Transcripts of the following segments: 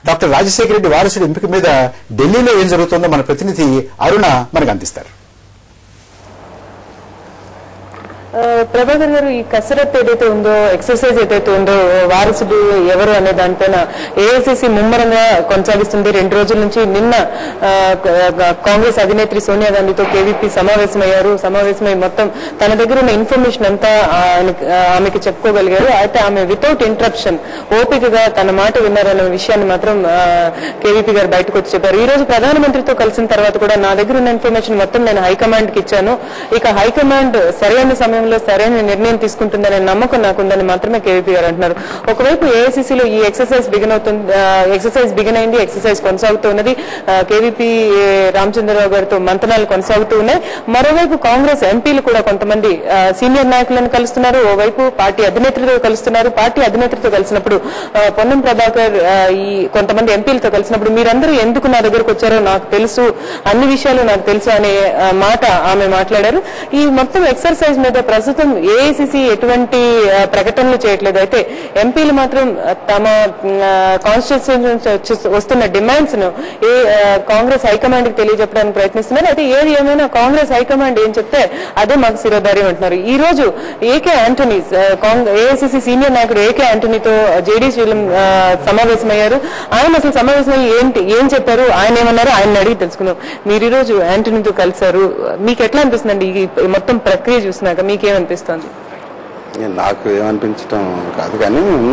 Doctor Rajasekhara Reddy వారసుడి ఎంపిక మీద ఢిల్లీలో ఏం జరుగుతుందో మన ప్రతినిధి అరుణ మనకు అందిస్తారు ఆ, ప్రభాకర్ గారు ఈ కసరత్ ఏదైతే ఉందో ఎక్సర్సైజ్ ఏదైతే ఉందో వారసుడు ఎవరు అనే దానిపైన ఏఐసిసి ముమ్మరంగా కొనసాగిస్తుంది రెండు రోజుల నుంచి నిన్న ఆ, క- కాంగ్రెస్ అధినేత్రి సోనియా గాంధీతో కేవీపీ సమావేశమయ్యారు సమావేశమై మొత్తం తన దగ్గర ఉన్న ఇన్ఫర్మేషన్ అంతా ఆయనకి- ఆ, ఆమెకి చెప్పుకోగలిగారు అయితే ఆమె వితౌట్ ఇంటరప్షన్ ఓపికగా తన మాట విన్నారన్న విషయాన్ని మాత్రం కేవీపీ గారు బయటకు వచ్చి చెప్పారు ఈ రోజు ప్రధానమంత్రితో కలిసిన తర్వాత కూడా నా దగ్గర ఉన్న ఇన్ఫర్మేషన్ మొత్తం నేను హైకమాండ్ కి ఇచ్చాను ఇక హైకమాండ్ సరైన సమయంలో సరైన నిర్ణయం తీసుకుంటుందనే నమ్మకం నాకుందని మాత్రమే కేవీపీ గారు అంటున్నారు ఒకవైపు ఏఐసీసీలో ఈ ఎక్సర్సైజ్ బిగిన్ అవుతుంది ఎక్సర్సైజ్ బిగిన్ అయింది ఎక్సర్సైజ్ కొనసాగుతూ ఉన్నది కేవీపీ రామచంద్రరావు గారితో మంతనాలు కొనసాగుతూ ఉన్నాయి మరోవైపు కాంగ్రెస్ ఎంపీలు కూడా కొంతమంది ఆ, సీనియర్ నాయకులను కలుస్తున్నారు ఓవైపు పార్టీ అధినేత్రితో కలుస్తున్నారు పార్టీ అధినేత్రితో కలిసినప్పుడు ఆ, పొన్నం ప్రభాకర్ ఆ, ఈ కొంతమంది ఎంపీలతో కలిసినప్పుడు మీరందరూ ఎందుకు నా దగ్గరకు వచ్చారో నాకు తెలుసు అన్ని విషయాలు నాకు తెలుసు అనే ఆ, మాట ఆమె మాట్లాడారు ఈ మొత్తం ఎక్సర్సైజ్ మీద ప్రస్తుతం ఏఐసిసి ఎటువంటి ఆ, ప్రకటనలు చేయట్లేదు అయితే ఎంపీలు మాత్రం ఆ, తమ కాన్స్టిట్యూషన్ నుంచి వచ్చి- వస్తున్న డిమాండ్స్ ను ఏ ఆ, కాంగ్రెస్ హైకమాండ్ కి తెలియజెప్పడానికి ప్రయత్నిస్తున్నారు అయితే ఏది ఏమైనా కాంగ్రెస్ హైకమాండ్ ఏం చెప్తే అదే మాకు శిరోధార్యం అంటున్నారు ఈ రోజు ఏకే ఆంటనీ ఏఐసిసి సీనియర్ నాయకుడు ఏకే ఆంటనీతో జేడీ శ్రీలం ఆ, సమావేశమయ్యారు ఆయన అసలు సమావేశమై ఏంటి ఏం చెప్పారు ఆయన ఏమన్నారు ఆయన అడిగి తెలుసుకున్నాం మీరు ఈ రోజు యాంటనీతో కలిశారు మీకు ఎట్లా అనిపిస్తుందండి ఈ ఈ మొత్తం ప్రక్రియ చూసినాక మీకేమనిపిస్తుంది నాకు ఏమనిపించడం కాదు కానీ ఉన్న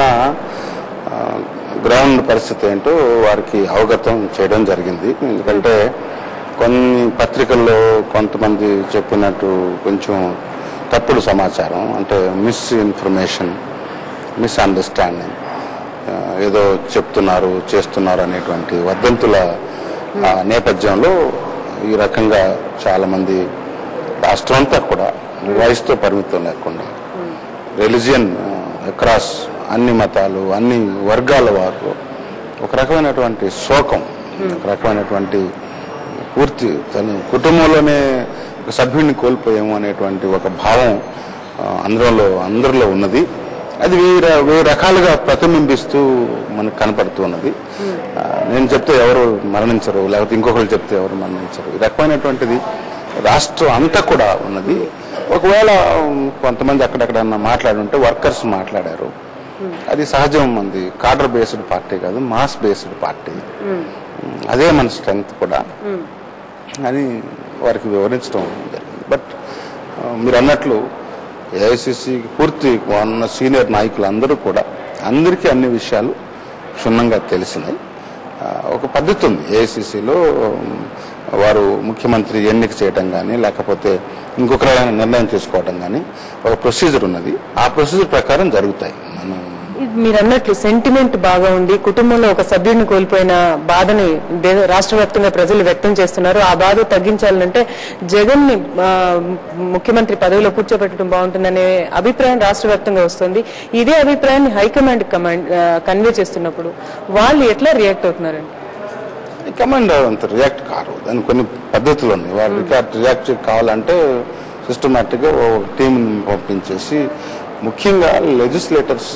ఆ, గ్రౌండ్ పరిస్థితి ఏంటో వారికి అవగతం చేయడం జరిగింది ఎందుకంటే కొన్ని పత్రికల్లో కొంతమంది చెప్పినట్టు కొంచెం తప్పుడు సమాచారం అంటే మిస్ ఇన్ఫర్మేషన్ మిస్అండర్స్టాండింగ్ ఏదో చెప్తున్నారు చేస్తున్నారు అనేటువంటి వదంతుల ఆ, నేపథ్యంలో ఈ రకంగా చాలామంది రాష్ట్రం అంతా కూడా వయసుతో పరిమితం లేకుండా రిలిజియన్ అక్రాస్ అన్ని మతాలు అన్ని వర్గాల వారు ఒక రకమైనటువంటి శోకం ఒక రకమైనటువంటి పూర్తి తన కుటుంబంలోనే ఒక సభ్యుడిని కోల్పోయాము అనేటువంటి ఒక భావం ఆ, అందరిలో అందరిలో ఉన్నది అది వెయ్యి ర- వెయ్యి రకాలుగా ప్రతిబింబిస్తూ మనకు కనపడుతూ ఉన్నది ఆ, నేను చెప్తే ఎవరు మరణించరు లేకపోతే ఇంకొకరు చెప్తే ఎవరు మరణించరు ఈ రకమైనటువంటిది రాష్ట్రం అంతా కూడా ఉన్నది ఒకవేళ ఉమ్, కొంతమంది అక్కడక్కడ మాట్లాడి ఉంటే వర్కర్స్ మాట్లాడారు అది సహజం మంది కాడర్ బేస్డ్ పార్టీ కాదు మాస్ బేస్డ్ పార్టీ ఉమ్, అదే మన స్ట్రెంగ్త్ కూడా అని వారికి వివరించడం జరిగింది బట్ ఆ, మీరు అన్నట్లు ఏఐసిసి పూర్తి ఉన్న సీనియర్ నాయకులు అందరూ కూడా అందరికీ అన్ని విషయాలు క్షుణ్ణంగా తెలిసినాయి ఆ, ఒక పద్ధతి ఉంది ఏఐసిసిలో వారు ముఖ్యమంత్రి ఎన్నిక చేయడం కానీ లేకపోతే ఇంకొక రకమైన నిర్ణయం తీసుకోవడం కానీ ఒక ప్రొసీజర్ ఉన్నది ఆ ప్రొసీజర్ ప్రకారం జరుగుతాయి మనం మీరు అన్నట్లు సెంటిమెంట్ బాగా ఉంది కుటుంబంలో ఒక సభ్యుడిని కోల్పోయిన బాధని దే- రాష్ట్ర వ్యాప్తంగా ప్రజలు వ్యక్తం చేస్తున్నారు ఆ బాధ తగ్గించాలంటే జగన్ ని ఆ, ముఖ్యమంత్రి పదవిలో కూర్చోబెట్టడం బాగుంటుందనే అభిప్రాయం రాష్ట్ర వ్యాప్తంగా వస్తుంది ఇదే అభిప్రాయాన్ని హైకమాండ్ కమాండ్ కన్వే చేస్తున్నప్పుడు వాళ్ళు ఎట్లా రియాక్ట్ అవుతున్నారండి కమాండ్ అంత రియాక్ట్ కారు దానికి కొన్ని పద్ధతులు ఉన్నాయి వారు రియాక్ట్ రియాక్ట్ కావాలంటే సిస్టమేటిక్గా ఒక టీంని పంపించేసి ముఖ్యంగా లెజిస్లేటర్స్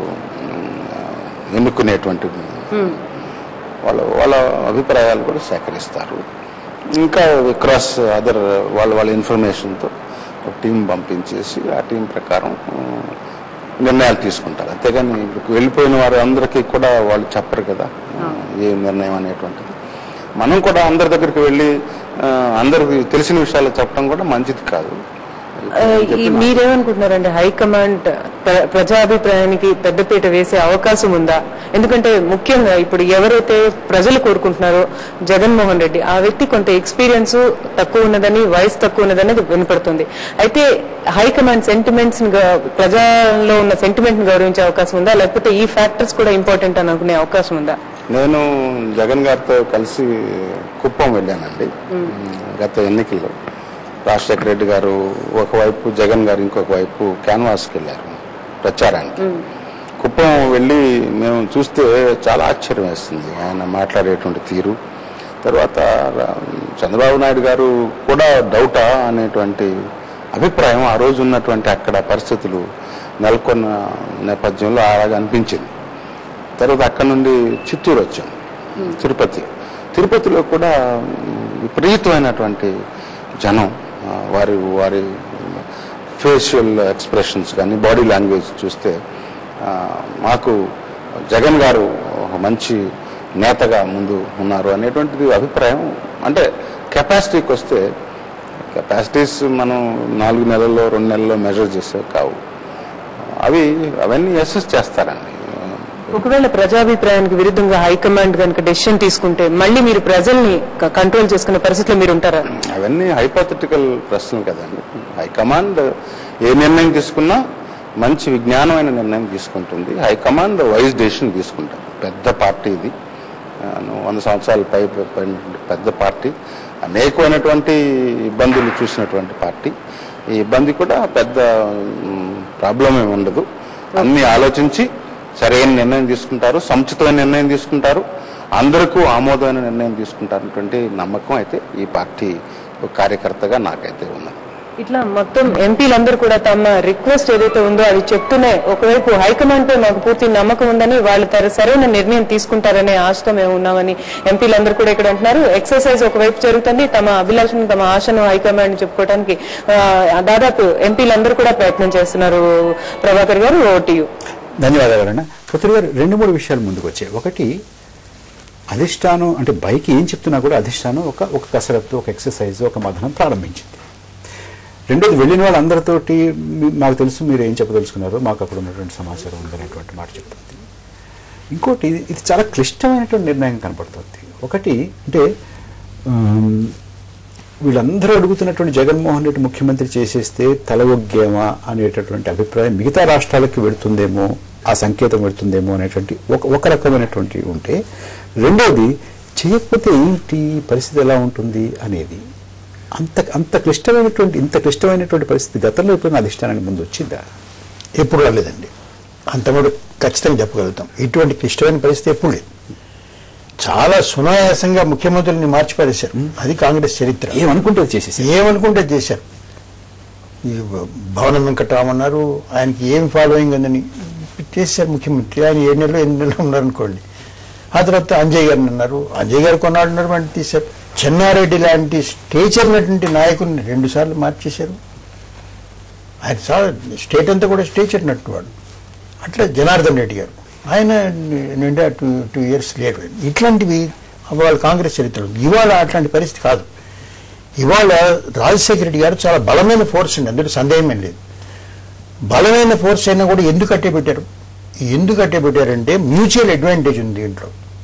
ఎన్నుకునేటువంటి వాళ్ళ వాళ్ళ అభిప్రాయాలు కూడా సేకరిస్తారు ఇంకా క్రాస్ అదర్ వాళ్ళ వాళ్ళ ఇన్ఫర్మేషన్తో ఒక టీం పంపించేసి ఆ టీం ప్రకారం ఆ, నిర్ణయాలు తీసుకుంటారు అంతేగాని ఇప్పుడు వెళ్ళిపోయిన వారు అందరికీ కూడా వాళ్ళు చెప్పరు కదా ఏ నిర్ణయం అనేటువంటిది మనం కూడా అందరి దగ్గరికి వెళ్ళి ఆ, అందరికి తెలిసిన విషయాలు చెప్పడం కూడా మంచిది కాదు ఆ, ఈ మీరేమనుకుంటున్నారండి హైకమాండ్ ప్ర- ప్రజాభిప్రాయానికి పెద్దపీట వేసే అవకాశం ఉందా ఎందుకంటే ముఖ్యంగా ఇప్పుడు ఎవరైతే ప్రజలు కోరుకుంటున్నారో జగన్మోహన్ రెడ్డి ఆ వ్యక్తి కొంత ఎక్స్పీరియన్స్ తక్కువ ఉన్నదని వయసు తక్కువ ఉన్నదని వినపడుతుంది అయితే హైకమాండ్ సెంటిమెంట్స్ ప్రజల్లో ఉన్న సెంటిమెంట్ ని గౌరవించే అవకాశం ఉందా లేకపోతే ఈ ఫ్యాక్టర్స్ కూడా ఇంపార్టెంట్ అని అనుకునే అవకాశం ఉందా నేను జగన్ గారితో కలిసి కుప్పం వెళ్ళానండి గత ఎన్నికల్లో రాజశేఖర రెడ్డి గారు ఒకవైపు జగన్ గారు ఇంకొక వైపు క్యాన్వాస్కి వెళ్ళారు ప్రచారానికి కుప్పం వెళ్ళి మేము చూస్తే చాలా ఆశ్చర్యం వేస్తుంది ఆయన మాట్లాడేటువంటి తీరు తర్వాత రా- చంద్రబాబు నాయుడు గారు కూడా డౌటా అనేటువంటి అభిప్రాయం ఆ రోజు ఉన్నటువంటి అక్కడ పరిస్థితులు నెలకొన్న నేపథ్యంలో అలాగ అనిపించింది తర్వాత అక్కడ నుండి చిత్తూరు వచ్చాం తిరుపతి తిరుపతిలో కూడా విపరీతమైనటువంటి జనం ఆ, వారి వారి ఫేషియల్ ఎక్స్ప్రెషన్స్ కానీ బాడీ లాంగ్వేజ్ చూస్తే ఆ, మాకు జగన్ గారు ఒక మంచి నేతగా ముందు ఉన్నారు అనేటువంటిది అభిప్రాయం అంటే కెపాసిటీకి వస్తే కెపాసిటీస్ మనం నాలుగు నెలల్లో రెండు నెలల్లో మెజర్ చేసే కావు అవి అవన్నీ అసెస్ చేస్తారండి ఒకవేళ ప్రజాభిప్రాయానికి విరుద్ధంగా హైకమాండ్ కనుక డెసిషన్ తీసుకుంటే మళ్ళీ మీరు ప్రజల్ని కంట్రోల్ చేసుకునే పరిస్థితిలో మీరు ఉంటారా అవన్నీ హైపోథెటికల్ ప్రశ్నలు కదండి హైకమాండ్ ఏ నిర్ణయం తీసుకున్నా మంచి విజ్ఞానమైన నిర్ణయం తీసుకుంటుంది హైకమాండ్ వైజ్ డెసిషన్ తీసుకుంటారు పెద్ద పార్టీ ఇది ఆ, వంద సంవత్సరాల పై పై- పెద్ద పార్టీ అనేకమైనటువంటి ఇబ్బందులు చూసినటువంటి పార్టీ ఈ ఇబ్బంది కూడా పెద్ద ప్రాబ్లం ఏమి ఉండదు అన్ని ఆలోచించి సరైన నిర్ణయం తీసుకుంటారు సముచితమైన నిర్ణయం తీసుకుంటారు అందరికీ ఆమోదమైన నిర్ణయం తీసుకుంటారనేటువంటి నమ్మకం అయితే ఈ పార్టీ ఒక కార్యకర్తగా నాకైతే ఉన్నది ఇట్లా మొత్తం ఎంపీలందరూ కూడా తమ రిక్వెస్ట్ ఏదైతే ఉందో అది చెప్తూనే ఒకవైపు హైకమాండ్ పై మాకు పూర్తి నమ్మకం ఉందని వాళ్ళు తర- సరైన నిర్ణయం తీసుకుంటారనే ఆశతో మేము ఉన్నామని ఎంపీలందరూ కూడా ఇక్కడ అంటున్నారు ఎక్సర్సైజ్ ఒకవైపు జరుగుతుంది తమ అభిలాషను తమ ఆశను హైకమాండ్ చెప్పుకోవడానికి ఆ, దాదాపు ఎంపీలందరూ కూడా ప్రయత్నం చేస్తున్నారు ప్రభాకర్ గారు ఓటీయు ధన్యవాదాలు పుత్రి గారు రెండు మూడు విషయాలు ముందుకు వచ్చాయి ఒకటి అధిష్టానం అంటే బైక్ ఏం చెప్తున్నా కూడా అధిష్టానం ఒక ఒక కసరత్తు ఒక ఎక్సర్సైజ్ ఒక మదనం ప్రారంభించింది రెండోది వెళ్ళిన వాళ్ళందరితోటి మీ- మాకు తెలుసు మీరు ఏం చెప్పదలుచుకున్నారో మాకు అక్కడ ఉన్నటువంటి సమాచారం ఉందనేటువంటి మాట చెప్తుంది ఇంకోటి ఇది- ఇది చాలా క్లిష్టమైనటువంటి నిర్ణయం కనపడుతుంది ఒకటి అంటే ఆమ్, వీళ్ళందరూ అడుగుతున్నటువంటి జగన్మోహన్ రెడ్డి ముఖ్యమంత్రి చేసేస్తే తల ఒగ్గేమా అనేటటువంటి అభిప్రాయం మిగతా రాష్ట్రాలకి వెళుతుందేమో ఆ సంకేతం వెళుతుందేమో అనేటువంటి ఒక ఒక రకమైనటువంటి ఉంటే రెండోది చేయకపోతే ఏంటి పరిస్థితి ఎలా ఉంటుంది అనేది అంత అంత క్లిష్టమైనటువంటి ఇంత క్లిష్టమైనటువంటి పరిస్థితి గతంలో ఎప్పుడైనా అధిష్టానానికి ముందు వచ్చిందా ఎప్పుడు రాలేదండి అంత మటుకు ఖచ్చితంగా చెప్పగలుగుతాం ఇటువంటి క్లిష్టమైన పరిస్థితి ఎప్పుడు లేదు చాలా సునాయాసంగా ముఖ్యమంత్రుల్ని మార్చి పారేశారు అది కాంగ్రెస్ చరిత్ర ఏమనుకుంటే అది చేసేసి ఏమనుకుంటే అది చేశారు ఈ భవనం వెంకటరామన్నారు ఆయనకి ఏం ఫాలోయింగ్ ఉందని చేశారు ముఖ్యమంత్రి ఆయన ఏడు నెలలు ఎనిమిది నెలలు ఉన్నారనుకోండి ఆ తర్వాత అంజయ్ గారిని అన్నారు అంజయ్ గారు కొన్నాడు ఉన్నారు వాడిని తీశారు చెన్నారెడ్డి లాంటి స్టేచర్ ఉన్నటువంటి నాయకుడిని రెండు సార్లు మార్చేశారు ఆయన చాలా స్టేట్ అంతా కూడా స్టేచర్ నట్టు వాడు అట్లా జనార్దన్ రెడ్డి గారు ఆయన నిండా టూ టూ ఇయర్స్ లేరు ఇట్లాంటివి వాళ్ళ కాంగ్రెస్ చరిత్ర ఇవాళ అట్లాంటి పరిస్థితి కాదు ఇవాళ రాజశేఖర రెడ్డి గారు చాలా బలమైన ఫోర్స్ అండి అందులో సందేహం ఏం లేదు బలమైన ఫోర్స్ అయినా కూడా ఎందుకు అట్టే పెట్టారు ఎందుకు అట్టే పెట్టారంటే మ్యూచువల్ అడ్వాంటేజ్ ఉంది దీంట్లో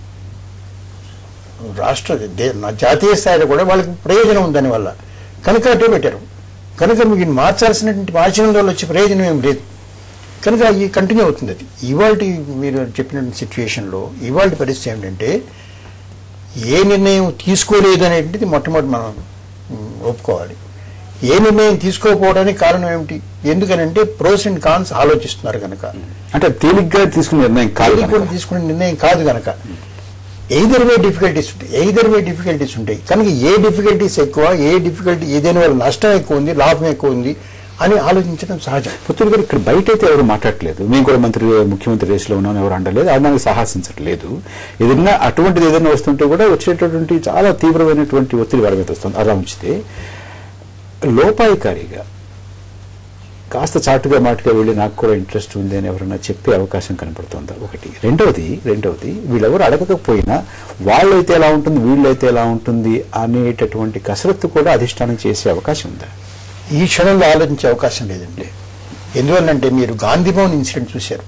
రాష్ట్ర దే- నా జాతీయ స్థాయిలో కూడా వాళ్ళకి ప్రయోజనం ఉంది దానివల్ల కనుక అట్టే పెట్టారు కనుక మీకు మార్చాల్సినటువంటి మార్చిన వల్ల వచ్చే ప్రయోజనం ఏం లేదు కనుక ఈ కంటిన్యూ అవుతుంది అది ఇవాళ మీరు చెప్పిన సిచ్యువేషన్లో ఇవాళ పరిస్థితి ఏమిటంటే ఏ నిర్ణయం తీసుకోలేదు అనేటువంటిది మొట్టమొదటి మనం ఉమ్, ఒప్పుకోవాలి ఏ నిర్ణయం తీసుకోకపోవడానికి కారణం ఏమిటి ఎందుకనంటే ప్రోస్ అండ్ కాన్స్ ఆలోచిస్తున్నారు కనుక అంటే తేలిగ్గా తీసుకున్న నిర్ణయం కాదు అది కనుక. కూడా తీసుకునే నిర్ణయం కాదు కనుక ఎయిదర్ వే డిఫికల్టీస్ ఉంటాయి ఎయిదర్ వే డిఫికల్టీస్ ఉంటాయి కనుక ఏ డిఫికల్టీస్ ఎక్కువ ఏ డిఫికల్టీ ఏదైనా వల్ల నష్టం ఎక్కువ ఉంది లాభం ఎక్కువ ఉంది అని ఆలోచించడం సహజం పుత్తూరు గారు ఇక్కడ బయట అయితే ఎవరు మాట్లాడలేదు మేము కూడా మంత్రి ముఖ్యమంత్రి రేసులో ఉన్నాం ఎవరు అంటలేదు అది మనకి సాహసించట్లేదు ఏదైనా అటువంటిది ఏదైనా వస్తుంటే కూడా వచ్చేటటువంటి చాలా తీవ్రమైనటువంటి ఒత్తిడి వారి మీద వస్తుంది అలా ఉంచితే లోపాయికారిగా కాస్త చాటుగా మాటుగా వెళ్ళి నాకు కూడా ఇంట్రెస్ట్ ఉంది అని ఎవరైనా చెప్పే అవకాశం కనపడుతుందా ఒకటి రెండవది రెండవది వీళ్ళెవరు అడగకపోయినా వాళ్ళైతే ఎలా ఉంటుంది వీళ్ళైతే ఎలా ఉంటుంది అనేటటువంటి కసరత్తు కూడా అధిష్టానం చేసే అవకాశం ఉందా ఈ క్షణంలో ఆలోచించే అవకాశం లేదండి ఎందువల్లంటే మీరు గాంధీ భవన్ ఇన్సిడెంట్ చూశారు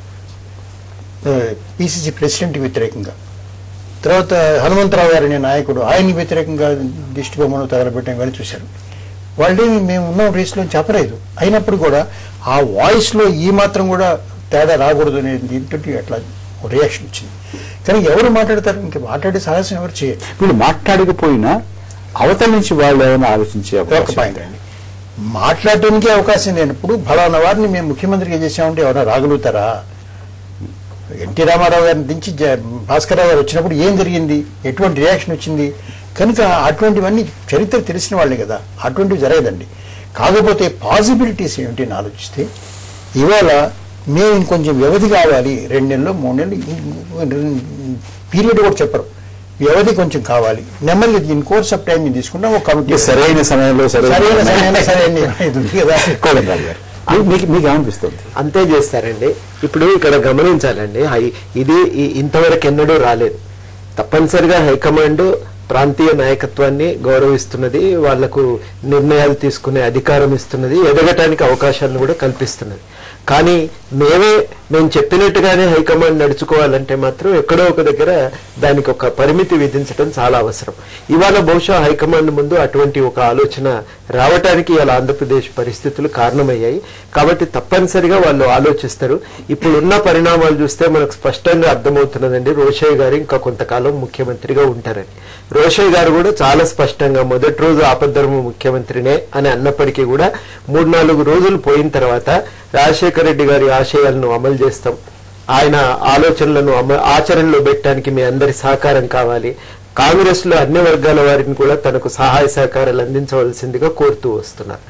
పిసిసి ప్రెసిడెంట్ వ్యతిరేకంగా తర్వాత హనుమంతరావు గారు అనే నాయకుడు ఆయనకి వ్యతిరేకంగా దిష్టి బొమ్మను తగలబెట్టడం కానీ చూశారు వాళ్ళేమి మేము ఉన్న రేస్లో చెప్పలేదు అయినప్పుడు కూడా ఆ వాయిస్లో ఈ మాత్రం కూడా తేడా రాకూడదు అనే దీంతో అట్లా రియాక్షన్ వచ్చింది కానీ ఎవరు మాట్లాడతారు ఇంకా మాట్లాడే సాహసం ఎవరు చేయరు వీళ్ళు మాట్లాడకపోయినా అవతల నుంచి వాళ్ళు ఏమైనా ఆలోచించే ఒక అవకాశం పాయింట్ అండి మాట్లాడటానికి అవకాశం లేనప్పుడు ఫలానా వారిని మేము ముఖ్యమంత్రిగా చేసామంటే ఎవరైనా రాగలుగుతారా ఎన్టీ రామారావు గారిని దించి జ- భాస్కరరావు గారు వచ్చినప్పుడు ఏం జరిగింది ఎటువంటి రియాక్షన్ వచ్చింది కనుక అటువంటివన్నీ చరిత్ర తెలిసిన వాళ్ళే కదా అటువంటివి జరగదండి కాకపోతే పాసిబిలిటీస్ ఏమిటి అని ఆలోచిస్తే ఇవాళ మేము ఇంకొంచెం వ్యవధి కావాలి రెండు నెలలు మూడు నెలలు పీరియడ్ కూడా చెప్పరు వ్యవధి కొంచెం కావాలి నెమ్మదిగా ఇన్ కోర్స్ ఆఫ్ టైం తీసుకుంటాం ఒక కమిటీ ఈ సరైన సమయంలో సరైన సరైన సమయంలో సరైన ఇది ఉంది కదా కోదండరావు గారు మీ- మీకు మీకు ఏమనిపిస్తుంది అంతే చేస్తారండి ఇప్పుడు ఇక్కడ గమనించాలండి హై- ఇది ఈ- ఇంతవరకు ఎన్నడూ రాలేదు తప్పనిసరిగా హైకమాండ్ ప్రాంతీయ నాయకత్వాన్ని గౌరవిస్తున్నది వాళ్లకు నిర్ణయాలు తీసుకునే అధికారం ఇస్తున్నది ఎదగటానికి అవకాశాలను కూడా కల్పిస్తున్నది కానీ మేమే మేము చెప్పినట్టుగానే హైకమాండ్ నడుచుకోవాలంటే మాత్రం ఎక్కడో ఒక దగ్గర దానికి ఒక పరిమితి విధించడం చాలా అవసరం ఇవాళ బహుశా హైకమాండ్ ముందు అటువంటి ఒక ఆలోచన రావటానికి ఇలా ఆంధ్రప్రదేశ్ పరిస్థితులు కారణమయ్యాయి కాబట్టి తప్పనిసరిగా వాళ్ళు ఆలోచిస్తారు ఇప్పుడున్న పరిణామాలు చూస్తే మనకు స్పష్టంగా అర్థమవుతున్నదండి రోషయ్య గారు ఇంకా కొంతకాలం ముఖ్యమంత్రిగా ఉంటారని రోషయ్య గారు కూడా చాలా స్పష్టంగా మొదటి రోజు ఆపద్ధర్మ ముఖ్యమంత్రినే అని అన్నప్పటికీ కూడా మూడు నాలుగు రోజులు పోయిన తర్వాత రాజశేఖర రెడ్డి గారి ఆశయాలను అమలు చేస్తాం ఆయన ఆలోచనలను అమ- ఆచరణలో పెట్టడానికి మీ అందరి సహకారం కావాలి కాంగ్రెస్ లో అన్ని వర్గాల వారిని కూడా తనకు సహాయ సహకారాలు అందించవలసిందిగా కోరుతూ వస్తున్నారు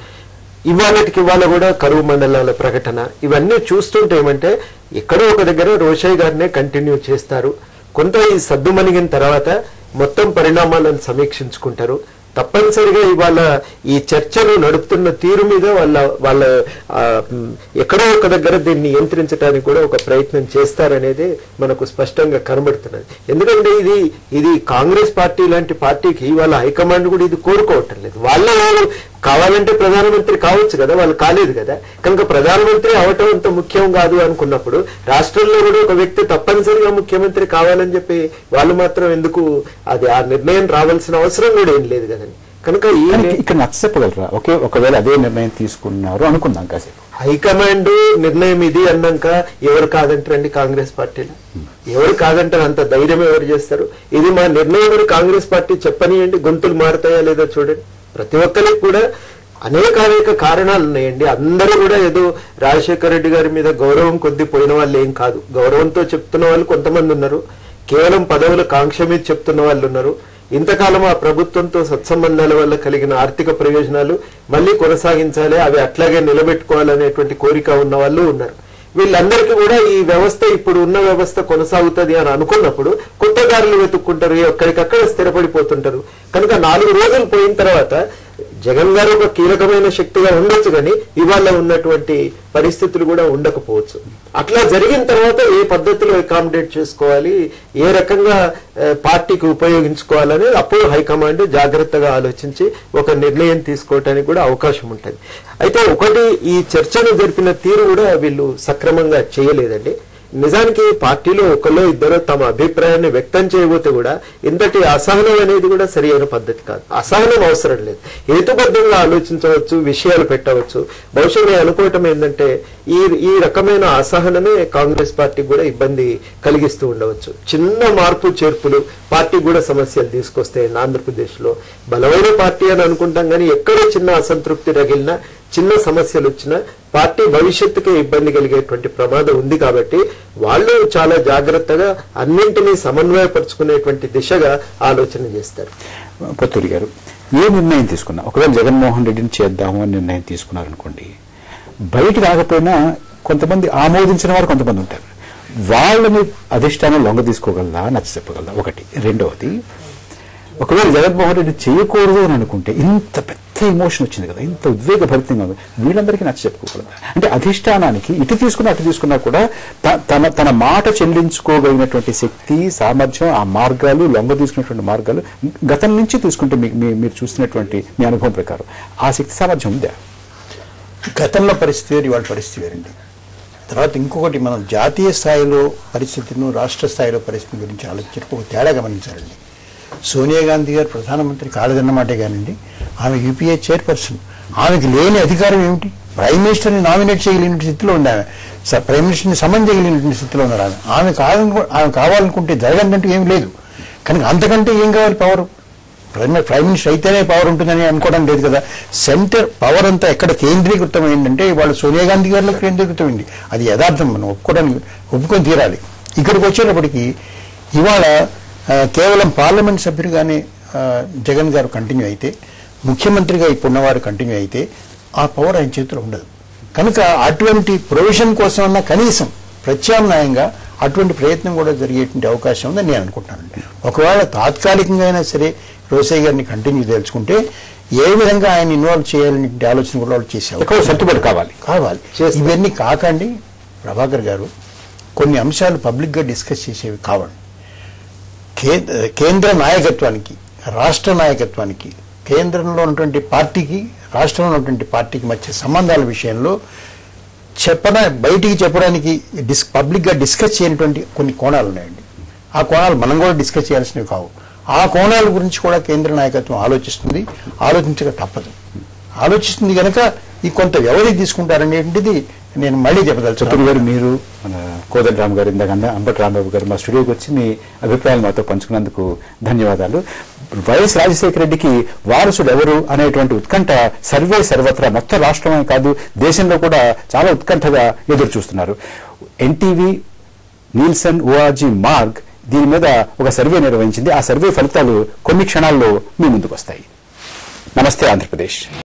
ఇవాళకి ఇవాళ కూడా కరువు మండలాల ప్రకటన ఇవన్నీ చూస్తుంటే ఏమంటే ఎక్కడో ఒక దగ్గర రోషయ్య గారినే కంటిన్యూ చేస్తారు కొంత ఈ సద్దు మణిగిన తర్వాత మొత్తం పరిణామాలను సమీక్షించుకుంటారు తప్పనిసరిగా ఇవాళ ఈ చర్చను నడుపుతున్న తీరు మీద వాళ్ళ వాళ్ళ ఆ, మ్, ఎక్కడో ఒక దగ్గర దీన్ని నియంత్రించడానికి కూడా ఒక ప్రయత్నం చేస్తారనేది మనకు స్పష్టంగా కనబడుతున్నది ఎందుకంటే ఇది ఇది కాంగ్రెస్ పార్టీ లాంటి పార్టీకి ఇవాళ హైకమాండ్ కూడా ఇది కోరుకోవటం లేదు వాళ్ళ వాళ్ళు కావాలంటే ప్రధానమంత్రి కావచ్చు కదా వాళ్ళు కాలేదు కదా కనుక ప్రధానమంత్రి అవటం అంత ముఖ్యం కాదు అనుకున్నప్పుడు రాష్ట్రంలో కూడా ఒక వ్యక్తి తప్పనిసరిగా ముఖ్యమంత్రి కావాలని చెప్పి వాళ్ళు మాత్రం ఎందుకు అది ఆ నిర్ణయం రావాల్సిన అవసరం కూడా ఏం లేదు కదండి కనుక ఈ కానీ ని- ఇక్కడ నచ్చ చెప్పగలరా ఓకే ఒకవేళ అదే నిర్ణయం తీసుకున్నారు అనుకుందాం కాసేపు హైకమాండ్ నిర్ణయం ఇది అన్నాక ఎవరు కాదంటారండి కాంగ్రెస్ పార్టీలో ఎవరు కాదంటారు అంత ధైర్యం ఎవరు చేస్తారు ఇది మా నిర్ణయం అని కాంగ్రెస్ పార్టీ చెప్పనియండి గొంతులు మారుతాయా లేదా చూడండి ప్రతి ఒక్కరికి కూడా అనేక అనేక కారణాలు ఉన్నాయండి అందరూ కూడా ఏదో రాజశేఖర రెడ్డి గారి మీద గౌరవం కొద్ది పోయిన వాళ్ళు ఏం కాదు గౌరవంతో చెప్తున్న వాళ్ళు కొంతమంది ఉన్నారు కేవలం పదవుల కాంక్ష మీద చెప్తున్న వాళ్ళు ఉన్నారు ఇంతకాలం ఆ ప్రభుత్వంతో సత్సంబంధాల వల్ల కలిగిన ఆర్థిక ప్రయోజనాలు మళ్ళీ కొనసాగించాలి అవి అట్లాగే నిలబెట్టుకోవాలనేటువంటి కోరిక ఉన్న వాళ్ళు ఉన్నారు వీళ్ళందరికీ కూడా ఈ వ్యవస్థ ఇప్పుడు ఉన్న వ్యవస్థ కొనసాగుతుంది అని అనుకున్నప్పుడు కొత్త దారులు వెతుక్కుంటారు ఎక్కడికక్కడ స్థిరపడిపోతుంటారు కనుక నాలుగు రోజులు పోయిన తర్వాత జగన్ గారు ఒక కీలకమైన శక్తిగా ఉండొచ్చు కానీ ఇవాళ ఉన్నటువంటి పరిస్థితులు కూడా ఉండకపోవచ్చు అట్లా జరిగిన తర్వాత ఏ పద్ధతిలో అకామిడేట్ చేసుకోవాలి ఏ రకంగా ఆ, పార్టీకి ఉపయోగించుకోవాలని అప్పుడు హైకమాండ్ జాగ్రత్తగా ఆలోచించి ఒక నిర్ణయం తీసుకోవటానికి కూడా అవకాశం ఉంటుంది అయితే ఒకటి ఈ చర్చను జరిపిన తీరు కూడా వీళ్ళు సక్రమంగా చేయలేదండి నిజానికి పార్టీలో ఒకళ్ళు ఇద్దరు తమ అభిప్రాయాన్ని వ్యక్తం చేయబోతే కూడా ఇంతటి అసహనం అనేది కూడా సరి అయిన పద్ధతి కాదు అసహనం అవసరం లేదు హేతుబద్ధంగా ఆలోచించవచ్చు విషయాలు పెట్టవచ్చు బహుశా నేను అనుకోవటం ఏంటంటే ఈ ఈ రకమైన అసహనమే కాంగ్రెస్ పార్టీకి కూడా ఇబ్బంది కలిగిస్తూ ఉండవచ్చు చిన్న మార్పు చేర్పులు పార్టీ కూడా సమస్యలు తీసుకొస్తే ఆంధ్రప్రదేశ్ లో బలమైన పార్టీ అని అనుకుంటాం కానీ ఎక్కడో చిన్న అసంతృప్తి రగిలినా చిన్న సమస్యలు వచ్చినా పార్టీ భవిష్యత్తుకే ఇబ్బంది కలిగేటువంటి ప్రమాదం ఉంది కాబట్టి వాళ్ళు చాలా జాగ్రత్తగా అన్నింటినీ సమన్వయపరుచుకునేటువంటి దిశగా ఆలోచన చేస్తారు పొత్తూరి గారు ఏ నిర్ణయం తీసుకున్నా ఒకవేళ జగన్మోహన్ రెడ్డిని చేద్దాము అని నిర్ణయం తీసుకున్నారనుకోండి బయట రాకపోయినా కొంతమంది ఆమోదించిన వారు కొంతమంది ఉంటారు వాళ్ళని అధిష్టానం లొంగ తీసుకోగలదా నచ్చ చెప్పగలదా ఒకటి రెండవది ఒకవేళ జగన్మోహన్ రెడ్డి చేయకూడదు అని అనుకుంటే ఇంత పెద్ద ఎమోషన్ వచ్చింది కదా ఇంత ఉద్వేగభరితంగా ఉంది వీళ్ళందరికీ నచ్చ చెప్పుకోగలదా అంటే అధిష్టానానికి ఇటు తీసుకున్నా అటు తీసుకున్నా కూడా త- తన తన మాట చెల్లించుకోగలిగినటువంటి శక్తి సామర్థ్యం ఆ మార్గాలు లొంగ తీసుకున్నటువంటి మార్గాలు గతం నుంచి తీసుకుంటే మీ- మీ- మీరు చూసినటువంటి మీ అనుభవం ప్రకారం ఆ శక్తి సామర్థ్యం ఉందా గతంలో పరిస్థితి వేరు ఇవాళ పరిస్థితి వేరండి తర్వాత ఇంకొకటి మనం జాతీయ స్థాయిలో పరిస్థితిను రాష్ట్ర స్థాయిలో పరిస్థితి గురించి ఆలోచించడం ఒక తేడా గమనించాలండి సోనియా గాంధీ గారు ప్రధానమంత్రి కాలేదన్నమాటే కానివ్వండి ఆమె యూపీఏ చైర్పర్సన్ ఆమెకి లేని అధికారం ఏమిటి ప్రైమ్ మినిస్టర్ని నామినేట్ చేయగలిగిన స్థితిలో ఉంది ఆమె స- ప్రైమ్ మినిస్టర్ని సమన్ చేయగలిగిన స్థితిలో ఉన్నారు ఆమె ఆమె కావాలనుకు ఆమె కావాలనుకుంటే జరగదంటూ ఏం లేదు కనుక అంతకంటే ఏం కావాలి పవర్ ప్రైమ్ ప్రైమ్ మినిస్టర్ అయితేనే పవర్ ఉంటుందని అనుకోవడం లేదు కదా సెంటర్ పవర్ అంతా ఎక్కడ కేంద్రీకృతం అయిందంటే వాళ్ళు సోనియా గాంధీ గారిలో కేంద్రీకృతమైంది అది యథార్థం మనం ఒప్పుకోవడానికి ఒప్పుకొని తీరాలి ఇక్కడికి వచ్చేటప్పటికి ఇవాళ ఆ, కేవలం పార్లమెంట్ సభ్యుడిగానే ఆ, జగన్ గారు కంటిన్యూ అయితే ముఖ్యమంత్రిగా ఇప్పుడున్నవారు కంటిన్యూ అయితే ఆ పవర్ ఆయన చేతిలో ఉండదు కనుక అటువంటి ప్రొవిజన్ కోసమన్నా కనీసం ప్రత్యామ్నాయంగా అటువంటి ప్రయత్నం కూడా జరిగేటువంటి అవకాశం ఉందని నేను అనుకుంటున్నానండి ఒకవేళ తాత్కాలికంగా అయినా సరే రోసయ్య గారిని కంటిన్యూ తెలుసుకుంటే ఏ విధంగా ఆయన ఇన్వాల్వ్ చేయాలనే ఆలోచన కూడా వాళ్ళు చేసే ఎక్కువ అవకాశం సర్దుబాటు కావాలి కావాలి చేస్తారు. ఇవన్నీ కాకండి ప్రభాకర్ గారు కొన్ని అంశాలు పబ్లిక్గా డిస్కస్ చేసేవి కావండి కే- కేంద్ర నాయకత్వానికి రాష్ట్ర నాయకత్వానికి కేంద్రంలో ఉన్నటువంటి పార్టీకి రాష్ట్రంలో ఉన్నటువంటి పార్టీకి మధ్య సంబంధాల విషయంలో చెప్పడా బయటికి చెప్పడానికి డిస్ పబ్లిక్గా డిస్కస్ చేయనటువంటి కొన్ని కోణాలు ఉన్నాయండి ఆ కోణాలు మనం కూడా డిస్కస్ చేయాల్సినవి కావు ఆ కోణాల గురించి కూడా కేంద్ర నాయకత్వం ఆలోచిస్తుంది ఆలోచించక తప్పదు ఆలోచిస్తుంది కనుక ఈ కొంత వ్యవధి తీసుకుంటారనేటువంటిది నేను మళ్ళీ చతుర్ చెప్పదలుచుకున్నాను గారు మీరు మన కోదండ రామ్ గారు ఇందాక అన్న అంబటి రాంబాబు గారు మా స్టూడియోకి వచ్చి మీ అభిప్రాయాలు మాతో పంచుకున్నందుకు ధన్యవాదాలు వైఎస్ రాజశేఖర రెడ్డికి వారసుడు ఎవరు అనేటువంటి ఉత్కంఠ సర్వే సర్వత్రా మొత్తం రాష్ట్రమే కాదు దేశంలో కూడా చాలా ఉత్కంఠగా ఎదురు చూస్తున్నారు ఎన్టీవీ నీల్సన్ ఓఆర్జీ మార్గ్ దీని మీద ఒక సర్వే నిర్వహించింది ఆ సర్వే ఫలితాలు కొన్ని క్షణాల్లో మీ ముందుకు వస్తాయి నమస్తే ఆంధ్రప్రదేశ్